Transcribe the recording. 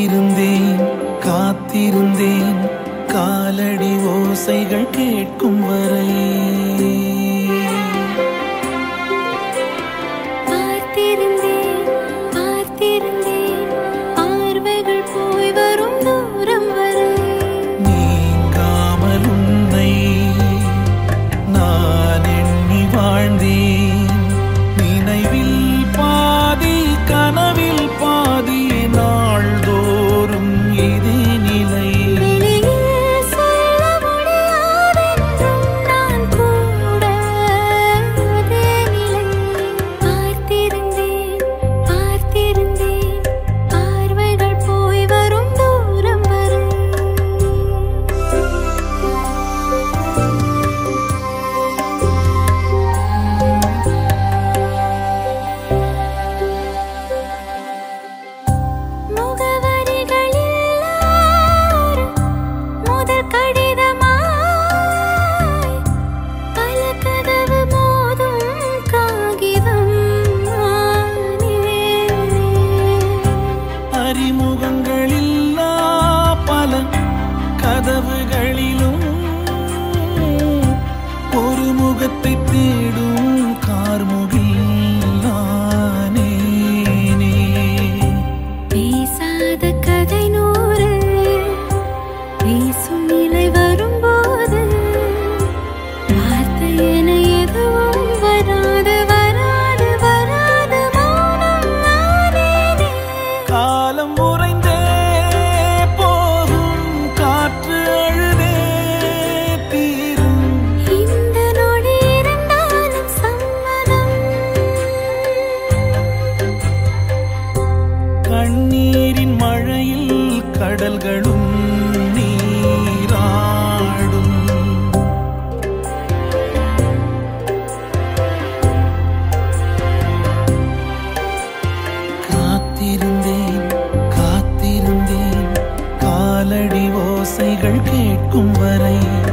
காத்திருந்தேன் காத்திருந்தேன் காலடி ஓசைகள் கேட்கும் வரை பார்த்திருந்தேன் பார்த்திருந்தேன் பார்வைகள் போய் வரும் தூரம் வரை நீங்காமல் உன்னை நான் எண்ணி வாழ்ந்தேன் நினைவில் பாதி கனவில் பாதி நாள்தோறும் இதே நிலை வெளியில் சொல்ல முடியாதென்றும் நான் கூட அதே நிலை பார்த்திருந்தேன் பார்த்திருந்தேன் பார்வைகள் போய் வரும் தூரம் வரை முகவரிகளில் முதல் கடிதமாய் பல கதவு மோதும் காகிதம் ஆனேனே. அறிமுகங்களில்லா பல கதவுகளிலும் ஒரு முகத்தை தேடும் கார்முகில் நானேனே. பேசாத கதை நூறு பேசும் நிலை வரும்போது வார்த்தை என எதுவும் வராது வராது வராது மௌனம் நானேனே காலம் உறைந்தே போகும் காற்று அழுதே தீரும் இந்த நொடி இருந்தாலும் சம்மதம் கண்ணீரின் மழையில் கடல்களும் நீராடும் காத்திருந்தேன் காத்திருந்தேன் காலடி ஓசைகள் கேட்கும் வரை